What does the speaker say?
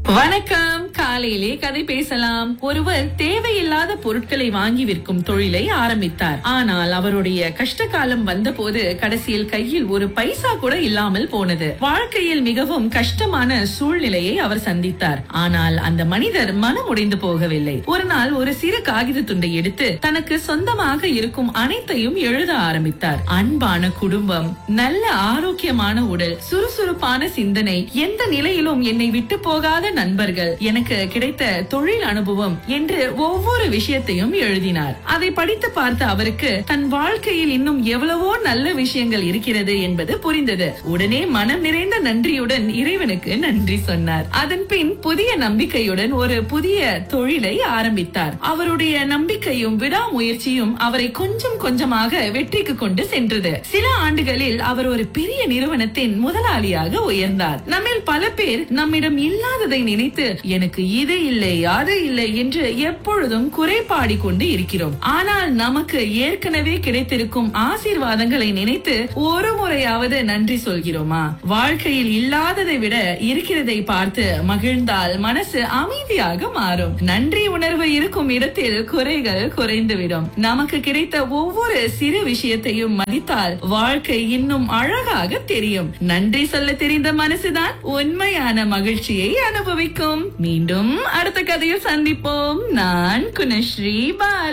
வணக்கம் காலையிலே கதை பேசலாம் ஒருவர் தேவையில்லாத பொருட்களை வாங்கி விற்கும் தொழிலை ஆரம்பித்தார் ஆனால் அவருடைய கஷ்ட காலம் வந்தபோது கடைசியில் கையில் ஒரு பைசா கூட இல்லாமல் போனது வாழ்க்கையில் மிகவும் கஷ்டமான சூழ்நிலையை அவர் சந்தித்தார் ஆனால் அந்த மனிதர் மனம் உடைந்து போகவில்லை ஒரு நாள் ஒரு சிறு காகித துண்டை எடுத்து தனக்கு சொந்தமாக இருக்கும் அனைத்தையும் எழுத ஆரம்பித்தார் அன்பான குடும்பம் நல்ல ஆரோக்கியமான உடல் சுறுசுறுப்பான சிந்தனை எந்த நிலையிலும் என்னை விட்டு போகாத நண்பர்கள் எனக்கு கிடைத்த தொழில் அனுபவம் என்று ஒவ்வொரு விஷயத்தையும் எழுதினார் அதை படித்து பார்த்த அவருக்கு தன் வாழ்க்கையில் இன்னும் எவ்வளவோ நல்ல விஷயங்கள் இருக்கிறது என்பது புரிந்தது உடனே மனம் நிறைந்த நன்றியுடன் இறைவனுக்கு நன்றி சொன்னார் அதன் பின் புதிய நம்பிக்கையுடன் ஒரு புதிய தொழிலை ஆரம்பித்தார் அவருடைய நம்பிக்கையும் விடாமுயற்சியும் அவரை கொஞ்சம் கொஞ்சமாக வெற்றிக்கு கொண்டு சென்றது சில ஆண்டுகளில் அவர் ஒரு பெரிய நிறுவனத்தின் முதலாளியாக உயர்ந்தார் நம்மில் பல பேர் நம்மிடம் இல்லாததை நினைத்து எனக்கு இது இல்லை அது இல்லை என்று எப்பொழுதும் குறைபாடி கொண்டு இருக்கிறோம் ஆனால் நமக்கு ஏற்கனவே கிடைத்திருக்கும் ஆசீர்வாதங்களை நினைத்து ஒரு முறையாவது நன்றி சொல்கிறோமா வாழ்க்கையில் இல்லாததை விட இருக்கிறதை பார்த்து மகிழ்ந்தால் மனசு அமைதியாக மாறும் நன்றி உணர்வு இருக்கும் இடத்தில் குறைகள் குறைந்துவிடும் நமக்கு கிடைத்த ஒவ்வொரு சிறு விஷயத்தையும் மதித்தால் வாழ்க்கை இன்னும் அழகாக தெரியும் நன்றி சொல்ல தெரிந்த மனசுதான் உண்மையான மகிழ்ச்சியை அனுபவிக்கும் மீண்டும் அடுத்த கதையில் சந்திப்போம் நான் குணஸ்ரீ பால்